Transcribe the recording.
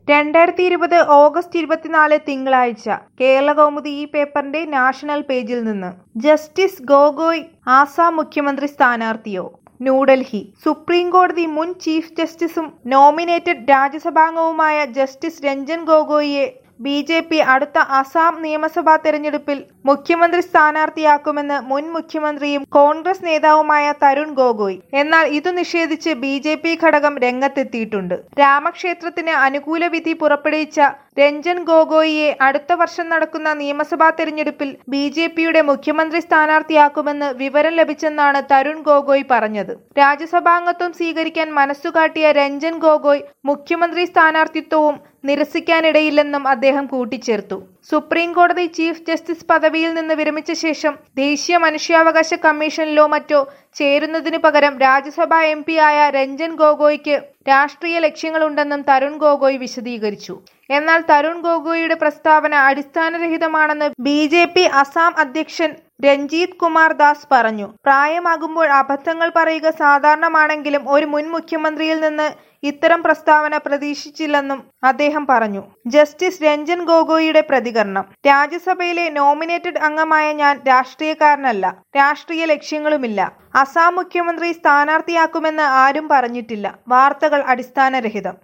രണ്ടായിരത്തി ഇരുപത് ഓഗസ്റ്റ് ഇരുപത്തിനാല് തിങ്കളാഴ്ച കേരളകൗമുദി ഈ പേപ്പറിന്റെ നാഷണൽ പേജിൽ നിന്ന് ജസ്റ്റിസ് ഗോഗോയ് ആസാം മുഖ്യമന്ത്രി സ്ഥാനാർത്ഥിയോ ന്യൂഡൽഹി സുപ്രീം കോടതി മുൻ ചീഫ് ജസ്റ്റിസും നോമിനേറ്റഡ് രാജ്യസഭാംഗവുമായ ജസ്റ്റിസ് രഞ്ജൻ ഗൊഗോയിയെ ബി ജെ പി അടുത്ത അസാം നിയമസഭാ തെരഞ്ഞെടുപ്പിൽ മുഖ്യമന്ത്രി സ്ഥാനാർത്ഥിയാക്കുമെന്ന് മുൻ മുഖ്യമന്ത്രിയും കോൺഗ്രസ് നേതാവുമായ തരുൺ ഗൊഗോയ് എന്നാൽ ഇതു നിഷേധിച്ച് ബി ജെ പി ഘടകം രംഗത്തെത്തിയിട്ടുണ്ട് രാമക്ഷേത്രത്തിന് അനുകൂല വിധി പുറപ്പെടുവിച്ച രഞ്ജൻ ഗൊഗോയിയെ അടുത്ത വർഷം നടക്കുന്ന നിയമസഭാ തെരഞ്ഞെടുപ്പിൽ ബി ജെ പിയുടെ മുഖ്യമന്ത്രി സ്ഥാനാർത്ഥിയാക്കുമെന്ന് വിവരം ലഭിച്ചെന്നാണ് തരുൺ ഗൊഗോയ് പറഞ്ഞത് രാജ്യസഭാംഗത്വം സ്വീകരിക്കാൻ മനസ്സുകാട്ടിയ രഞ്ജൻ ഗൊഗോയ് മുഖ്യമന്ത്രി സ്ഥാനാർത്ഥിത്വവും നിരസിക്കാനിടയില്ലെന്നും അദ്ദേഹം കൂട്ടിച്ചേർത്തു സുപ്രീം കോടതി ചീഫ് ജസ്റ്റിസ് പദവിയിൽ നിന്ന് വിരമിച്ച ശേഷം ദേശീയ മനുഷ്യാവകാശ കമ്മീഷനിലോ മറ്റോ ചേരുന്നതിനു പകരം രാജ്യസഭാ എം ആയ രഞ്ജൻ ഗൊഗോയ്ക്ക് രാഷ്ട്രീയ ലക്ഷ്യങ്ങളുണ്ടെന്നും തരുൺ ഗൊഗോയ് വിശദീകരിച്ചു എന്നാൽ തരുൺ ഗൊഗോയിയുടെ പ്രസ്താവന അടിസ്ഥാനരഹിതമാണെന്ന് ബി ജെ പി അസാം അധ്യക്ഷൻ രഞ്ജീത് കുമാർ ദാസ് പറഞ്ഞു പ്രായമാകുമ്പോൾ അബദ്ധങ്ങൾ പറയുക സാധാരണമാണെങ്കിലും ഒരു മുൻ മുഖ്യമന്ത്രിയിൽ നിന്ന് ഇത്തരം പ്രസ്താവന പ്രതീക്ഷിച്ചില്ലെന്നും അദ്ദേഹം പറഞ്ഞു ജസ്റ്റിസ് രഞ്ജൻ ഗൊഗോയിയുടെ പ്രതികരണം രാജ്യസഭയിലെ നോമിനേറ്റഡ് അംഗമായ ഞാൻ രാഷ്ട്രീയക്കാരനല്ല രാഷ്ട്രീയ ലക്ഷ്യങ്ങളുമില്ല അസാം മുഖ്യമന്ത്രി സ്ഥാനാർത്ഥിയാക്കുമെന്ന് ആരും പറഞ്ഞിട്ടില്ല വാർത്തകൾ അടിസ്ഥാനരഹിതം